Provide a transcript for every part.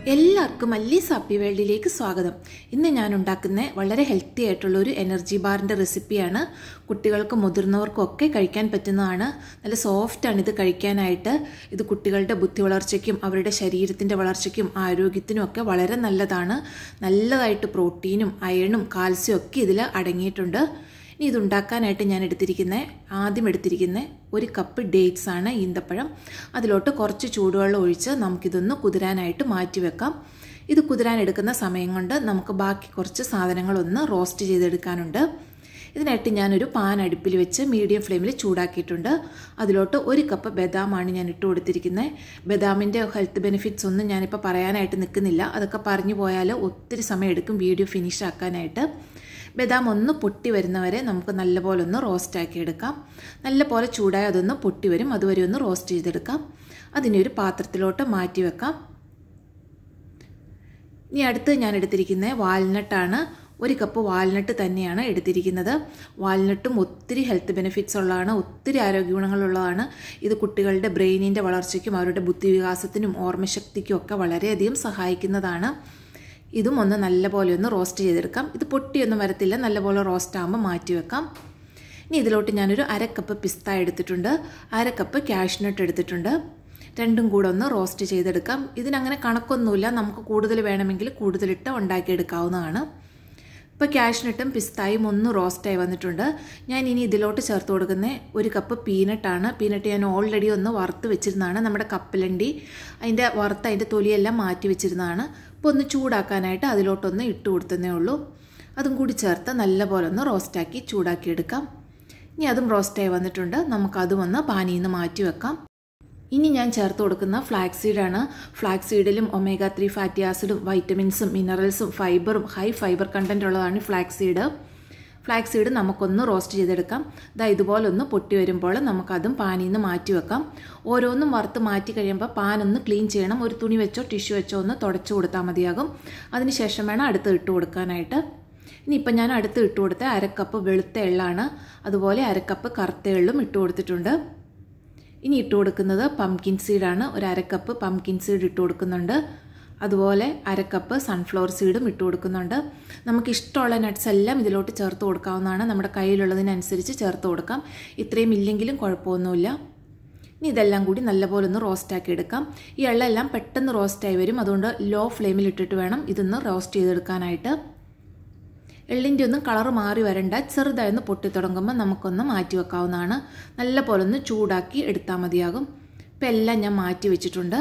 എല്ലാവർക്കും മല്ലീസ് ഹാപ്പി വേൾഡിലേക്ക് സ്വാഗതം ഇന്ന് ഞാൻ ഉണ്ടാക്കുന്ന വളരെ ഹെൽത്തി ആയിട്ടുള്ള ഒരു എനർജി ബാറിൻ്റെ റെസിപ്പിയാണ് കുട്ടികൾക്കും മുതിർന്നവർക്കും ഒക്കെ കഴിക്കാൻ പറ്റുന്നതാണ് നല്ല സോഫ്റ്റാണ് ഇത് കഴിക്കാനായിട്ട് ഇത് കുട്ടികളുടെ ബുദ്ധി വളർച്ചയ്ക്കും അവരുടെ ശരീരത്തിൻ്റെ വളർച്ചയ്ക്കും ആരോഗ്യത്തിനും ഒക്കെ വളരെ നല്ലതാണ് നല്ലതായിട്ട് പ്രോട്ടീനും അയണും കാൽസ്യം ഒക്കെ ഇതിൽ അടങ്ങിയിട്ടുണ്ട് ഇനി ഇതുണ്ടാക്കാനായിട്ട് ഞാൻ എടുത്തിരിക്കുന്നത് ആദ്യം എടുത്തിരിക്കുന്ന ഒരു കപ്പ് ഡേറ്റ്സ് ആണ് ഈന്തപ്പഴം അതിലോട്ട് കുറച്ച് ചൂടുവെള്ളം ഒഴിച്ച് നമുക്കിതൊന്ന് കുതിരാനായിട്ട് മാറ്റി വെക്കാം ഇത് കുതിരാൻ എടുക്കുന്ന സമയം കൊണ്ട് നമുക്ക് ബാക്കി കുറച്ച് സാധനങ്ങളൊന്ന് റോസ്റ്റ് ചെയ്തെടുക്കാനുണ്ട് ഇതിനായിട്ട് ഞാനൊരു പാൻ അടുപ്പിൽ വെച്ച് മീഡിയം ഫ്ലെയിമിൽ ചൂടാക്കിയിട്ടുണ്ട് അതിലോട്ട് ഒരു കപ്പ് ബദാമാണ് ഞാൻ ഇട്ട് കൊടുത്തിരിക്കുന്നത് ബദാമിൻ്റെ ഹെൽത്ത് ബെനിഫിറ്റ്സ് ഒന്നും ഞാനിപ്പോൾ പറയാനായിട്ട് നിൽക്കുന്നില്ല അതൊക്കെ പറഞ്ഞു പോയാൽ ഒത്തിരി സമയം എടുക്കും വീഡിയോ ഫിനിഷ് ആക്കാനായിട്ട് ബദാം ഒന്ന് പൊട്ടി വരുന്നവരെ നമുക്ക് നല്ലപോലെ ഒന്ന് റോസ്റ്റ് ആക്കി എടുക്കാം നല്ലപോലെ ചൂടായി അതൊന്ന് പൊട്ടി വരും അതുവരെ ഒന്ന് റോസ്റ്റ് ചെയ്തെടുക്കാം അതിനെ ഒരു പാത്രത്തിലോട്ട് മാറ്റി വെക്കാം ഇനി അടുത്ത് ഞാൻ എടുത്തിരിക്കുന്നത് വാൽനട്ടാണ് ഒരു കപ്പ് വാൽനട്ട് തന്നെയാണ് എടുത്തിരിക്കുന്നത് വാൽനട്ടും ഒത്തിരി ഹെൽത്ത് ബെനിഫിറ്റ്സ് ഉള്ളതാണ് ഒത്തിരി ആരോഗ്യ ഗുണങ്ങളുള്ളതാണ് ഇത് കുട്ടികളുടെ ബ്രെയിനിൻ്റെ വളർച്ചയ്ക്കും അവരുടെ ബുദ്ധിവികാസത്തിനും ഓർമ്മശക്തിക്കും ഒക്കെ വളരെയധികം സഹായിക്കുന്നതാണ് ഇതും ഒന്ന് നല്ലപോലെ ഒന്ന് റോസ്റ്റ് ചെയ്തെടുക്കാം ഇത് പൊട്ടിയൊന്നും വരത്തില്ല നല്ലപോലെ റോസ്റ്റ് ആകുമ്പോൾ മാറ്റി വെക്കാം ഇനി ഇതിലോട്ട് ഞാനൊരു അര കപ്പ് പിസ്ത എടുത്തിട്ടുണ്ട് അര കപ്പ് കാഷ്നട്ട് എടുത്തിട്ടുണ്ട് രണ്ടും കൂടെ ഒന്ന് റോസ്റ്റ് ചെയ്തെടുക്കാം ഇതിനങ്ങനെ കണക്കൊന്നുമില്ല നമുക്ക് കൂടുതൽ വേണമെങ്കിൽ കൂടുതലിട്ട് ഉണ്ടാക്കിയെടുക്കാവുന്നതാണ് ഇപ്പോൾ കാഷ്നട്ടും പിസ്തായും ഒന്ന് റോസ്റ്റായി വന്നിട്ടുണ്ട് ഞാൻ ഇനി ഇതിലോട്ട് ചേർത്ത് കൊടുക്കുന്ന ഒരു കപ്പ് പീനട്ടാണ് പീനട്ട് ഞാൻ ഓൾറെഡി ഒന്ന് വറുത്ത് വെച്ചിരുന്നതാണ് നമ്മുടെ കപ്പലണ്ടി അതിൻ്റെ വറുത്ത് അതിൻ്റെ തൊലിയെല്ലാം മാറ്റി വെച്ചിരുന്നതാണ് അപ്പോൾ ഒന്ന് ചൂടാക്കാനായിട്ട് അതിലോട്ടൊന്ന് ഇട്ട് കൊടുത്തതേ ഉള്ളൂ അതും കൂടി ചേർത്ത് നല്ലപോലെ ഒന്ന് റോസ്റ്റാക്കി ചൂടാക്കിയെടുക്കാം ഇനി അതും റോസ്റ്റായി വന്നിട്ടുണ്ട് നമുക്കതും ഒന്ന് പാനിയിൽ നിന്ന് മാറ്റി വെക്കാം ഇനി ഞാൻ ചേർത്ത് കൊടുക്കുന്ന ഫ്ലാക്സ് സീഡാണ് ഫ്ലാക്സ് സീഡിലും ഒമേഗ ത്രീ ഫാറ്റി ആസിഡും വൈറ്റമിൻസും മിനറൽസും ഫൈബറും ഹൈ ഫൈബർ കണ്ടന്റ് ഉള്ളതാണ് ഫ്ലാക്സ് സീഡ് ഫ്ലാക്സ് സീഡ് നമുക്കൊന്ന് റോസ്റ്റ് ചെയ്തെടുക്കാം ഇതാ ഇതുപോലെ ഒന്ന് പൊട്ടി വരുമ്പോൾ നമുക്കതും പാനിൽ നിന്ന് മാറ്റി വെക്കാം ഓരോന്നും വറുത്ത് മാറ്റി കഴിയുമ്പോൾ പാൻ ഒന്ന് ക്ലീൻ ചെയ്യണം ഒരു തുണി വെച്ചോ ടിഷ്യൂ വെച്ചോ ഒന്ന് തുടച്ചു കൊടുത്താൽ മതിയാകും അതിനുശേഷം വേണം അടുത്ത് ഇട്ട് കൊടുക്കാനായിട്ട് ഇനിയിപ്പം ഞാൻ അടുത്ത് ഇട്ട് കൊടുത്ത അരക്കപ്പ് വെളുത്ത എള്ളാണ് അതുപോലെ അരക്കപ്പ് കറുത്ത എള്ളും ഇട്ട് കൊടുത്തിട്ടുണ്ട് ഇനി ഇട്ട് കൊടുക്കുന്നത് പംകിൻ സീഡാണ് ഒരു അരക്കപ്പ് പംകിൻ സീഡ് ഇട്ട് കൊടുക്കുന്നുണ്ട് അതുപോലെ അരക്കപ്പ് സൺഫ്ലവർ സീഡും ഇട്ട് കൊടുക്കുന്നുണ്ട് നമുക്ക് ഇഷ്ടമുള്ള നട്ട്സ് എല്ലാം ഇതിലോട്ട് ചേർത്ത് കൊടുക്കാവുന്നതാണ് നമ്മുടെ കയ്യിലുള്ളതിനനുസരിച്ച് ചേർത്ത് കൊടുക്കാം ഇത്രയും ഇല്ലെങ്കിലും കുഴപ്പമൊന്നുമില്ല ഇനി ഇതെല്ലാം കൂടി നല്ലപോലെ ഒന്ന് റോസ്റ്റാക്കി എടുക്കാം ഈ എള്ളെല്ലാം പെട്ടെന്ന് റോസ്റ്റായി വരും അതുകൊണ്ട് ലോ ഫ്ലെയിമിൽ ഇട്ടിട്ട് വേണം ഇതൊന്ന് റോസ്റ്റ് ചെയ്തെടുക്കാനായിട്ട് എള്ളിൻ്റെ ഒന്നും കളർ മാറി വരണ്ട ചെറുതായൊന്ന് പൊട്ടി തുടങ്ങുമ്പോൾ നമുക്കൊന്ന് മാറ്റി വെക്കാവുന്നതാണ് നല്ല പോലെ ഒന്ന് ചൂടാക്കി എടുത്താൽ മതിയാകും ഇപ്പം എല്ലാം ഞാൻ മാറ്റി വെച്ചിട്ടുണ്ട്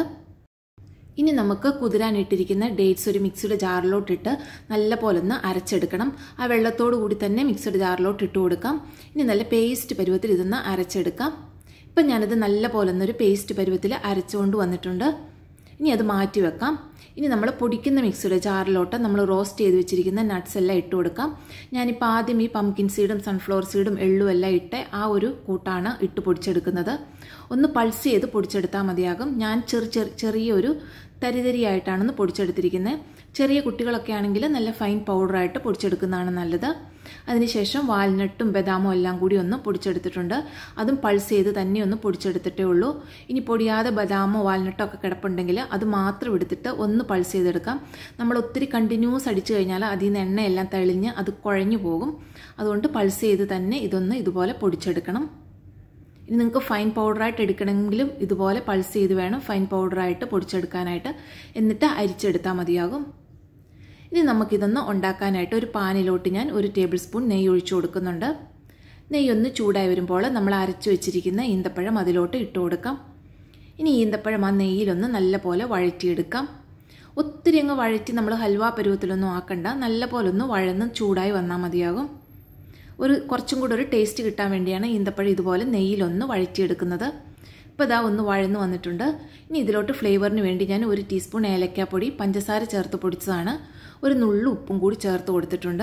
ഇനി നമുക്ക് കുതിരാനിട്ടിരിക്കുന്ന ഡേറ്റ്സ് ഒരു മിക്സിയുടെ ജാറിലോട്ടിട്ട് നല്ല പോലെ ഒന്ന് അരച്ചെടുക്കണം ആ വെള്ളത്തോടു കൂടി തന്നെ മിക്സിയുടെ ജാറിലോട്ട് ഇട്ട് കൊടുക്കാം ഇനി നല്ല പേസ്റ്റ് പരുവത്തിൽ ഇതൊന്ന് അരച്ചെടുക്കാം ഇപ്പം ഞാനിത് നല്ല പോലെ ഒന്നൊരു പേസ്റ്റ് പരുവത്തിൽ അരച്ചുകൊണ്ട് വന്നിട്ടുണ്ട് ഇനി അത് മാറ്റി വെക്കാം ഇനി നമ്മൾ പൊടിക്കുന്ന മിക്സിയുടെ ജാറിലോട്ട് നമ്മൾ റോസ്റ്റ് ചെയ്ത് വെച്ചിരിക്കുന്ന നട്ട്സ് എല്ലാം ഇട്ട് കൊടുക്കാം ഞാനിപ്പോൾ ആദ്യം ഈ പംകിൻ സീഡും സൺഫ്ലവർ സീഡും എള്ളും എല്ലാം ഇട്ട് ആ ഒരു കൂട്ടാണ് ഇട്ട് പൊടിച്ചെടുക്കുന്നത് ഒന്ന് പൾസ് ചെയ്ത് പൊടിച്ചെടുത്താൽ മതിയാകും ഞാൻ ചെറു ചെറിയ ചെറിയൊരു തരിതരിയായിട്ടാണെന്ന് പൊടിച്ചെടുത്തിരിക്കുന്നത് ചെറിയ കുട്ടികളൊക്കെ ആണെങ്കിൽ നല്ല ഫൈൻ പൗഡറായിട്ട് പൊടിച്ചെടുക്കുന്നതാണ് നല്ലത് അതിനുശേഷം വാൽനട്ടും ബദാമും എല്ലാം കൂടി ഒന്ന് പൊടിച്ചെടുത്തിട്ടുണ്ട് അതും പൾസ് ചെയ്ത് തന്നെ ഒന്ന് പൊടിച്ചെടുത്തിട്ടേ ഉള്ളൂ ഇനി പൊടിയാതെ ബദാമോ വാൽനട്ടോ ഒക്കെ കിടപ്പുണ്ടെങ്കിൽ അത് മാത്രം എടുത്തിട്ട് ഒന്ന് പൾസ് ചെയ്തെടുക്കാം നമ്മൾ ഒത്തിരി കണ്ടിന്യൂസ് അടിച്ചു കഴിഞ്ഞാൽ അതിൽ നിന്ന് എണ്ണയെല്ലാം തെളിഞ്ഞ് അത് കുഴഞ്ഞു പോകും അതുകൊണ്ട് പൾസ് ചെയ്ത് തന്നെ ഇതൊന്ന് ഇതുപോലെ പൊടിച്ചെടുക്കണം ഇനി നിങ്ങൾക്ക് ഫൈൻ പൗഡറായിട്ട് എടുക്കണമെങ്കിലും ഇതുപോലെ പൾസ് ചെയ്ത് വേണം ഫൈൻ പൗഡറായിട്ട് പൊടിച്ചെടുക്കാനായിട്ട് എന്നിട്ട് അരിച്ചെടുത്താൽ മതിയാകും ഇനി നമുക്കിതൊന്ന് ഉണ്ടാക്കാനായിട്ട് ഒരു പാനിലോട്ട് ഞാൻ ഒരു ടേബിൾ സ്പൂൺ നെയ്യ് ഒഴിച്ചു കൊടുക്കുന്നുണ്ട് നെയ്യ് ഒന്ന് ചൂടായി വരുമ്പോൾ നമ്മൾ അരച്ചു വെച്ചിരിക്കുന്ന ഈന്തപ്പഴം അതിലോട്ട് ഇട്ട് കൊടുക്കാം ഇനി ഈന്തപ്പഴം ആ നെയ്യിലൊന്ന് നല്ലപോലെ വഴറ്റിയെടുക്കാം ഒത്തിരി അങ്ങ് വഴറ്റി നമ്മൾ ഹൽവ പരുവത്തിലൊന്നും ആക്കണ്ട നല്ലപോലെ ഒന്ന് വഴന്ന് ചൂടായി വന്നാൽ മതിയാകും ഒരു കുറച്ചും കൂടെ ഒരു ടേസ്റ്റ് കിട്ടാൻ വേണ്ടിയാണ് ഈന്തപ്പഴം ഇതുപോലെ നെയ്യിലൊന്ന് വഴറ്റിയെടുക്കുന്നത് ഇപ്പോൾ ഇതാ ഒന്ന് വഴന്ന് വന്നിട്ടുണ്ട് ഇനി ഇതിലോട്ട് ഫ്ലേവറിന് വേണ്ടി ഞാൻ ഒരു ടീസ്പൂൺ ഏലക്കാപ്പൊടി പഞ്ചസാര ചേർത്ത് പൊടിച്ചതാണ് ഒരു നുള്ളു ഉപ്പും കൂടി ചേർത്ത് കൊടുത്തിട്ടുണ്ട്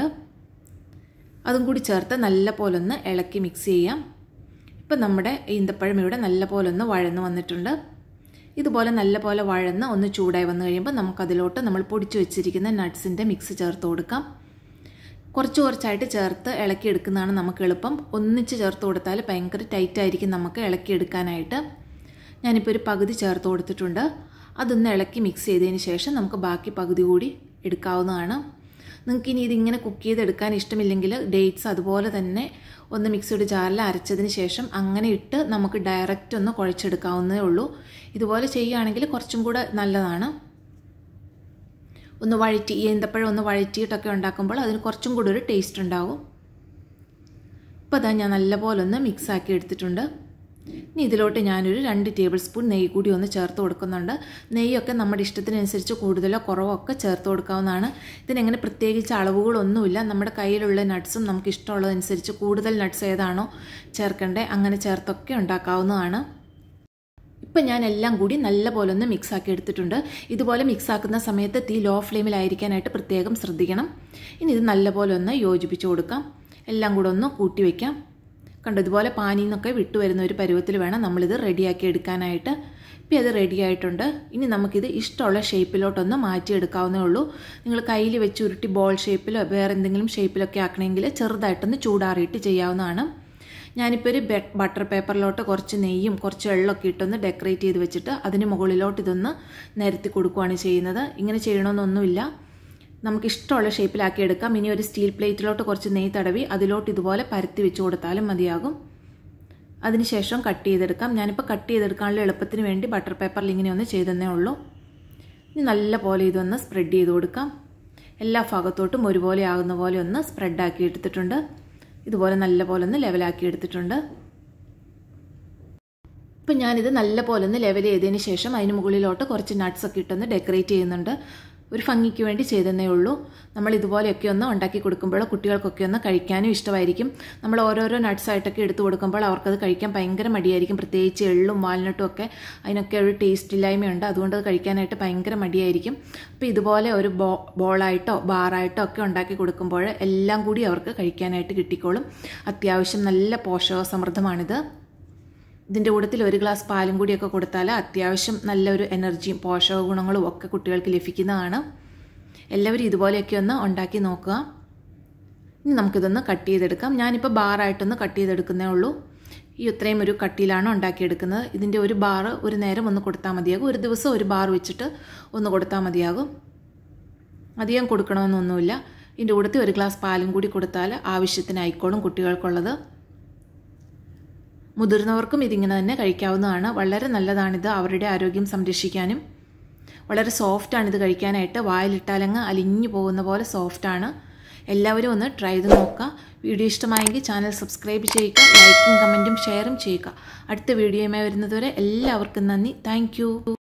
അതും കൂടി ചേർത്ത് നല്ല പോലെ ഒന്ന് ഇളക്കി മിക്സ് ചെയ്യാം ഇപ്പം നമ്മുടെ ഈന്തപ്പഴം ഇവിടെ നല്ല പോലെ ഒന്ന് വഴന്ന് വന്നിട്ടുണ്ട് ഇതുപോലെ നല്ല പോലെ വഴന്ന് ഒന്ന് ചൂടായി വന്നു കഴിയുമ്പോൾ നമുക്കതിലോട്ട് നമ്മൾ പൊടിച്ചു വെച്ചിരിക്കുന്ന നട്ട്സിൻ്റെ മിക്സ് ചേർത്ത് കൊടുക്കാം കുറച്ച് കുറച്ചായിട്ട് ചേർത്ത് ഇളക്കിയെടുക്കുന്നതാണ് നമുക്ക് എളുപ്പം ഒന്നിച്ച് ചേർത്ത് കൊടുത്താൽ ഭയങ്കര ടൈറ്റായിരിക്കും നമുക്ക് ഇളക്കിയെടുക്കാനായിട്ട് ഞാനിപ്പോൾ ഒരു പകുതി ചേർത്ത് കൊടുത്തിട്ടുണ്ട് അതൊന്ന് ഇളക്കി മിക്സ് ചെയ്തതിന് ശേഷം നമുക്ക് ബാക്കി പകുതി കൂടി എടുക്കാവുന്നതാണ് നിങ്ങൾക്ക് ഇനി ഇതിങ്ങനെ കുക്ക് ചെയ്തെടുക്കാൻ ഇഷ്ടമില്ലെങ്കിൽ ഡേറ്റ്സ് അതുപോലെ തന്നെ ഒന്ന് മിക്സിയുടെ ജാറിൽ അരച്ചതിന് ശേഷം അങ്ങനെ ഇട്ട് നമുക്ക് ഡയറക്റ്റ് ഒന്ന് കുഴച്ചെടുക്കാവുന്നതേ ഉള്ളൂ ഇതുപോലെ ചെയ്യുകയാണെങ്കിൽ കുറച്ചും കൂടെ നല്ലതാണ് ഒന്ന് വഴറ്റി ഈന്തപ്പഴം ഒന്ന് വഴറ്റിയിട്ടൊക്കെ ഉണ്ടാക്കുമ്പോൾ അതിന് കുറച്ചും കൂടി ഒരു ടേസ്റ്റ് ഉണ്ടാവും ഇപ്പോൾ അതാ ഞാൻ നല്ലപോലെ ഒന്ന് മിക്സ് ആക്കി എടുത്തിട്ടുണ്ട് ഇനി ഇതിലോട്ട് ഞാനൊരു രണ്ട് ടേബിൾ സ്പൂൺ നെയ്യ് കൂടി ഒന്ന് ചേർത്ത് കൊടുക്കുന്നുണ്ട് നെയ്യൊക്കെ നമ്മുടെ ഇഷ്ടത്തിനനുസരിച്ച് കൂടുതലോ കുറവോ ഒക്കെ ചേർത്ത് കൊടുക്കാവുന്നതാണ് ഇതിനെങ്ങനെ പ്രത്യേകിച്ച് അളവുകളൊന്നുമില്ല നമ്മുടെ കയ്യിലുള്ള നട്ട്സും നമുക്ക് ഇഷ്ടമുള്ളതനുസരിച്ച് കൂടുതൽ നട്ട്സ് ഏതാണോ ചേർക്കേണ്ടത് അങ്ങനെ ചേർത്തൊക്കെ ഉണ്ടാക്കാവുന്നതാണ് ഇപ്പം ഞാൻ എല്ലാം കൂടി നല്ലപോലെ ഒന്ന് മിക്സ് ആക്കി എടുത്തിട്ടുണ്ട് ഇതുപോലെ മിക്സ് ആക്കുന്ന സമയത്ത് തീ ലോ ഫ്ലെയിമിലായിരിക്കാനായിട്ട് പ്രത്യേകം ശ്രദ്ധിക്കണം ഇനി ഇത് നല്ലപോലെ ഒന്ന് യോജിപ്പിച്ച് കൊടുക്കാം എല്ലാം കൂടെ ഒന്ന് കൂട്ടി വയ്ക്കാം കണ്ടോ ഇതുപോലെ പാനിയിൽ നിന്നൊക്കെ വിട്ടു വരുന്ന ഒരു പരുവത്തിൽ വേണം നമ്മളിത് റെഡിയാക്കി എടുക്കാനായിട്ട് ഇപ്പം അത് റെഡി ആയിട്ടുണ്ട് ഇനി നമുക്കിത് ഇഷ്ടമുള്ള ഷേപ്പിലോട്ടൊന്ന് മാറ്റിയെടുക്കാവുന്നേ ഉള്ളൂ നിങ്ങൾ കയ്യിൽ വെച്ച് ഉരുട്ടി ബോൾ ഷേപ്പിലോ വേറെ എന്തെങ്കിലും ഷേപ്പിലൊക്കെ ആക്കണമെങ്കിൽ ചെറുതായിട്ടൊന്ന് ചൂടാറിയിട്ട് ചെയ്യാവുന്നതാണ് ഞാനിപ്പോൾ ഒരു ബട്ടർ പേപ്പറിലോട്ട് കുറച്ച് നെയ്യും കുറച്ച് വെള്ളമൊക്കെ ഇട്ടൊന്ന് ഡെക്കറേറ്റ് ചെയ്ത് വെച്ചിട്ട് അതിന് മുകളിലോട്ട് ഇതൊന്ന് നിരത്തി കൊടുക്കുകയാണ് ചെയ്യുന്നത് ഇങ്ങനെ ചെയ്യണമെന്നൊന്നുമില്ല നമുക്ക് ഇഷ്ടമുള്ള ഷേപ്പിലാക്കി എടുക്കാം ഇനി ഒരു സ്റ്റീൽ പ്ലേറ്റിലോട്ട് കുറച്ച് നെയ്യ് തടവി അതിലോട്ട് ഇതുപോലെ പരത്തി വെച്ച് കൊടുത്താലും മതിയാകും അതിനുശേഷം കട്ട് ചെയ്തെടുക്കാം ഞാനിപ്പോൾ കട്ട് ചെയ്തെടുക്കാനുള്ള എളുപ്പത്തിന് വേണ്ടി ബട്ടർ പേപ്പറിൽ ഇങ്ങനെ ഒന്ന് ചെയ്തെന്നേ ഉള്ളൂ ഇനി നല്ല പോലെ ഇതൊന്ന് സ്പ്രെഡ് ചെയ്ത് കൊടുക്കാം എല്ലാ ഭാഗത്തോട്ടും ഒരുപോലെ ആകുന്ന പോലെ ഒന്ന് സ്പ്രെഡാക്കി എടുത്തിട്ടുണ്ട് ഇതുപോലെ നല്ല പോലെ ഒന്ന് ലെവലാക്കി എടുത്തിട്ടുണ്ട് ഇപ്പം ഞാനിത് നല്ല പോലെ ഒന്ന് ലെവൽ ചെയ്തതിന് ശേഷം അതിന് മുകളിലോട്ട് കുറച്ച് നട്ട്സ് ഒക്കെ ഇട്ടൊന്ന് ഡെക്കറേറ്റ് ചെയ്യുന്നുണ്ട് ഒരു ഭംഗിക്ക് വേണ്ടി ചെയ്തെന്നേ ഉള്ളൂ നമ്മൾ ഇതുപോലെയൊക്കെ ഒന്ന് ഉണ്ടാക്കി കൊടുക്കുമ്പോൾ കുട്ടികൾക്കൊക്കെ ഒന്ന് കഴിക്കാനും ഇഷ്ടമായിരിക്കും നമ്മൾ ഓരോരോ നട്ട്സ് ആയിട്ടൊക്കെ എടുത്തു കൊടുക്കുമ്പോൾ അവർക്കത് കഴിക്കാൻ ഭയങ്കര മടിയായിരിക്കും പ്രത്യേകിച്ച് എള്ളും വാൽനട്ടും ഒക്കെ അതിനൊക്കെ ഒരു ടേസ്റ്റ് ഇല്ലായ്മയുണ്ട് അതുകൊണ്ട് അത് കഴിക്കാനായിട്ട് ഭയങ്കര മടിയായിരിക്കും അപ്പോൾ ഇതുപോലെ ഒരു ബോ ബോളായിട്ടോ ബാറായിട്ടോ ഒക്കെ ഉണ്ടാക്കി കൊടുക്കുമ്പോൾ എല്ലാം കൂടി അവർക്ക് കഴിക്കാനായിട്ട് കിട്ടിക്കോളും അത്യാവശ്യം നല്ല പോഷകസമൃദ്ധമാണിത് ഇതിൻ്റെ കൂട്ടത്തിൽ ഒരു ഗ്ലാസ് പാലും കൂടിയൊക്കെ കൊടുത്താൽ അത്യാവശ്യം നല്ലൊരു എനർജിയും പോഷക ഗുണങ്ങളും ഒക്കെ കുട്ടികൾക്ക് ലഭിക്കുന്നതാണ് എല്ലാവരും ഇതുപോലെയൊക്കെ ഒന്ന് ഉണ്ടാക്കി നോക്കുക ഇനി നമുക്കിതൊന്ന് കട്ട് ചെയ്തെടുക്കാം ഞാനിപ്പോൾ ബാറായിട്ടൊന്ന് കട്ട് ചെയ്തെടുക്കുന്നേ ഉള്ളൂ ഈ ഇത്രയും ഒരു കട്ടിയിലാണ് ഉണ്ടാക്കിയെടുക്കുന്നത് ഇതിൻ്റെ ഒരു ബാർ ഒരു നേരം ഒന്ന് കൊടുത്താൽ മതിയാകും ഒരു ദിവസം ഒരു ബാർ വെച്ചിട്ട് ഒന്ന് കൊടുത്താൽ മതിയാകും അധികം കൊടുക്കണമെന്നൊന്നുമില്ല ഇതിൻ്റെ കൂട്ടത്തിൽ ഒരു ഗ്ലാസ് പാലും കൂടി കൊടുത്താൽ ആവശ്യത്തിനായിക്കോളും കുട്ടികൾക്കുള്ളത് മുതിർന്നവർക്കും ഇതിങ്ങനെ തന്നെ കഴിക്കാവുന്നതാണ് വളരെ നല്ലതാണിത് അവരുടെ ആരോഗ്യം സംരക്ഷിക്കാനും വളരെ സോഫ്റ്റാണ് ഇത് കഴിക്കാനായിട്ട് വായിലിട്ടാലങ്ങ് അലിഞ്ഞു പോകുന്ന പോലെ സോഫ്റ്റാണ് എല്ലാവരും ഒന്ന് ട്രൈ ചെയ്ത് നോക്കുക വീഡിയോ ഇഷ്ടമായെങ്കിൽ ചാനൽ സബ്സ്ക്രൈബ് ചെയ്യുക ലൈക്കും കമൻറ്റും ഷെയറും ചെയ്യുക അടുത്ത വീഡിയോയുമായി വരുന്നതുവരെ എല്ലാവർക്കും നന്ദി താങ്ക്